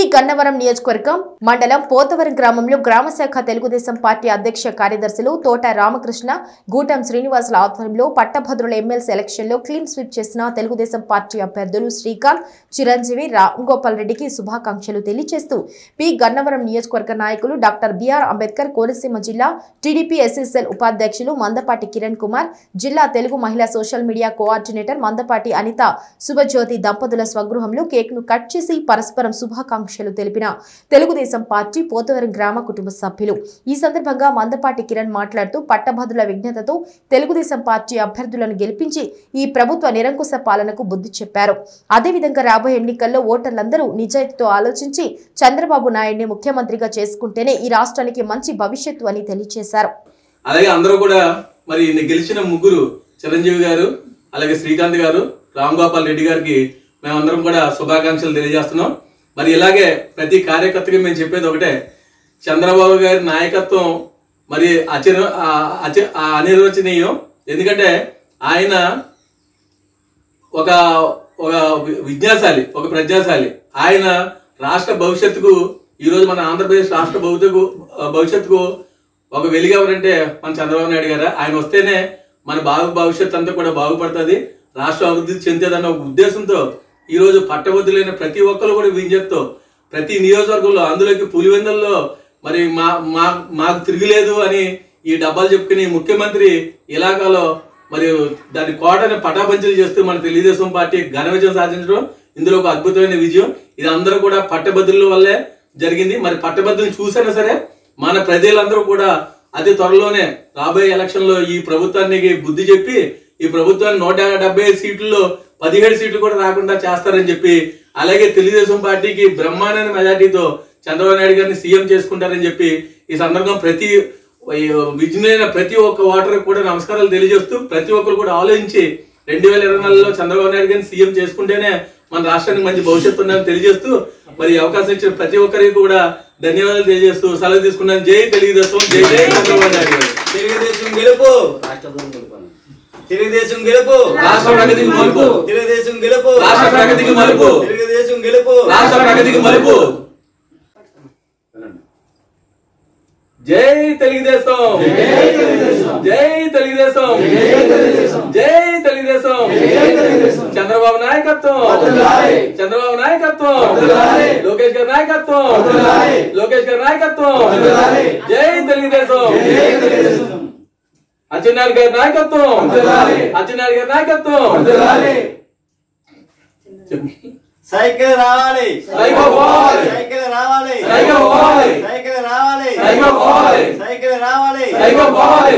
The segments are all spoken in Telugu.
గన్నవరం నియోజకవర్గం మండలం పోతవరం గ్రామంలో గ్రామశాఖ తెలుగుదేశం పార్టీ అధ్యక్ష కార్యదర్శులు తోట రామకృష్ణ గూటం శ్రీనివాసుల ఆధ్వర్యంలో పట్టభద్రుల ఎమ్మెల్సీ ఎలక్షన్లో క్లీన్ స్వీప్ చేసిన తెలుగుదేశం పార్టీ అభ్యర్థులు శ్రీకాంత్ చిరంజీవి రామ్గోపాల్ రెడ్డికి శుభాకాంక్షలు తెలియజేస్తూ పి గన్నవరం నియోజకవర్గ నాయకులు డాక్టర్ బిఆర్ అంబేద్కర్ కోనసీమ జిల్లా టీడీపీ ఎస్ఎస్ఎల్ ఉపాధ్యక్షులు మందపాటి కిరణ్ కుమార్ జిల్లా తెలుగు మహిళా సోషల్ మీడియా కోఆర్డినేటర్ మందపాటి అనిత శుభజ్యోతి దంపతుల స్వగృహంలో కేక్ ను కట్ చేసి పరస్పరం శుభాకాంక్షలు తెలిపిన తెలుగుదేశం పార్టీ పోతవరం గ్రామ కుటుంబ సభ్యులు ఈ సందర్భంగా మందపాటి కిరణ్ మాట్లాడుతూ పట్టభద్రుల విజ్ఞతతో తెలుగుదేశం పార్టీ అభ్యర్థులను గెలిపించి ఈ ప్రభుత్వ నిరంకుశ పాలనకు బుద్ధి చెప్పారు అదేవిధంగా రాబోయే ఎన్నికల్లో ఓటర్లందరూ నిజాయితీతో ఆలోచించి చంద్రబాబు నాయుడిని ముఖ్యమంత్రిగా చేసుకుంటేనే ఈ రాష్ట్రానికి మంచి భవిష్యత్తు అని తెలియజేశారు అలాగే అందరూ కూడా మరి నిన్న గెలిచిన ముగ్గురు చిరంజీవి గారు అలాగే శ్రీకాంత్ గారు రామ్ గోపాల్ రెడ్డి గారికి మేమందరం కూడా శుభాకాంక్షలు తెలియజేస్తున్నాం మరి ఇలాగే ప్రతి కార్యకర్తకి మేము చెప్పేది ఒకటే చంద్రబాబు గారి నాయకత్వం మరి అచిర ఆ- అచి- ఆ అనిర్వచనీయం ఎందుకంటే ఆయన ఒక ఒక వి- విజ్ఞాశాలి ఒక ప్రజ్ఞాశాలి ఆయన రాష్ట్ర భవిష్యత్తుకు ఈరోజు మన ఆంధ్రప్రదేశ్ రాష్ట్ర భవిష్యత్తుకు భవిష్యత్తుకు ఒక వెలుగు ఎవరంటే మన చంద్రబాబు నాయుడు గారు ఆయన వస్తేనే మన బాగు భవిష్యత్తు అంతా కూడా బాగుపడుతుంది రాష్ట్రం అభివృద్ధి చెందేదన్న ఒక ఉద్దేశంతో ఈరోజు పట్టభద్రులైన ప్రతి ఒక్కరు కూడా విజ్ఞప్తితో ప్రతి నియోజకవర్గంలో అందులోకి పులివెందుల్లో మరి మా మా మాకు తిరిగిలేదు అని ఈ డబ్బాలు చెప్పుకుని ముఖ్యమంత్రి ఇలాకాలో మరి దాని కోటని పటాపంచలు చేస్తూ మన తెలుగుదేశం పార్టీ ఘన విజయం సాధించడం ఇందులో ఒక అద్భుతమైన విజయం ఇది అందరూ కూడా పట్టభద్రుల వల్లే జరిగింది మరి పట్టభద్రులు చూసైనా సరే మన ప్రజలందరూ కూడా అతి త్వరలోనే రాబోయే ఎలక్షన్ లో ఈ ప్రభుత్వానికి బుద్ధి చెప్పి ఈ ప్రభుత్వాన్ని నూట డెబ్బై ఐదు సీట్లలో పదిహేడు సీట్లు కూడా రాకుండా చేస్తారని చెప్పి అలాగే తెలుగుదేశం పార్టీకి బ్రహ్మాండమైన మెజార్టీతో చంద్రబాబు నాయుడు గారిని సీఎం చేసుకుంటారని చెప్పి ఈ సందర్భం ప్రతి విజ్ఞైన ప్రతి ఒక్క ఓటర్ కూడా నమస్కారాలు తెలియజేస్తూ ప్రతి ఒక్కరు కూడా ఆలోచించి రెండు వేల ఇరవై నాలుగులో చంద్రబాబు నాయుడు గారిని సీఎం చేసుకుంటేనే మన రాష్ట్రానికి మంచి భవిష్యత్తు ఉందని తెలియజేస్తూ మరి ఈ అవకాశం ఇచ్చిన ప్రతి ఒక్కరికి కూడా ధన్యవాదాలు తెలియజేస్తూ సెలవు తీసుకున్నాను జై తెలుగుదేశం జై జై చంద్రబాబు నాయుడు గారు తెలుగుదేశం గెలుపు తెలుగుదేశం గెలుపు రాష్ట్ర ప్రగతికి మలుపు తెలుగుదేశం గెలుపు రాష్ట్ర ప్రగతికి మలుపు తెలుగుదేశం గెలుపు రాష్ట్ర ప్రగతికి మలుపు జై తెలుగుదేశం జై తెలుగుదేశం జై తెలుగుదేశం చంద్రబాబు నాయకత్వం చంద్రబాబు నాయకత్వం లోకేష్ గారి నాయకత్వం లోకేష్ గారి నాయకత్వం జై తెలుగుదేశం అచ్చెన్నాయుడు గారి నాయకత్వం అచ్చెన్నాయుడు గారి నాయకత్వం సైకిల్ రావాలి సైకిల్ పోవాలి. సైకిల్ రావాలి సైకిల్ పోవాలి. సైకిల్ రావాలి సైకిల్ పోవాలి. సైకిల్ రావాలి సైకిల్ పోవాలి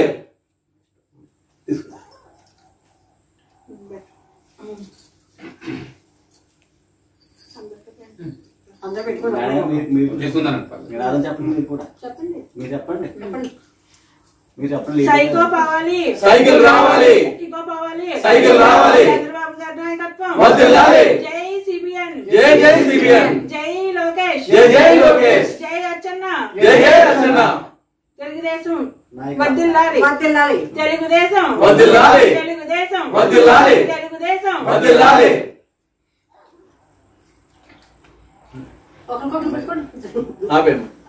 అందరూ పెట్టుకోండి మేడం, మీరు- మీరు- తీసుకుందానండి. మీరు ఆలోచన చెప్పండి మీరు కూడా చెప్పండి మీరు చెప్పండి మీరు చెప్పండి సైకో పోవాలి సైకిల్ రావాలి ఇకో పోవాలి సైకిల్ రావాలి. చంద్రబాబు గారి నాయకత్వం వర్ధిల్లాలి. జై సిబిఎన్ జై జై సిబిఎన్ జై లోకేష్ జై జై లోకేష్ జై అచ్చన్న జై జై అర్చన తెలుగుదేశం నాయకత్వం. వర్దిల్లాలి వర్ధిల్లాలి. తెలుగుదేశం వర్ధిల్లాలి. తెలుగుదేశం వర్ధిల్లాలి. తెలుగుదేశం వదిలాలి ఒకరికొకరు పెట్టుకోండి ఆపేను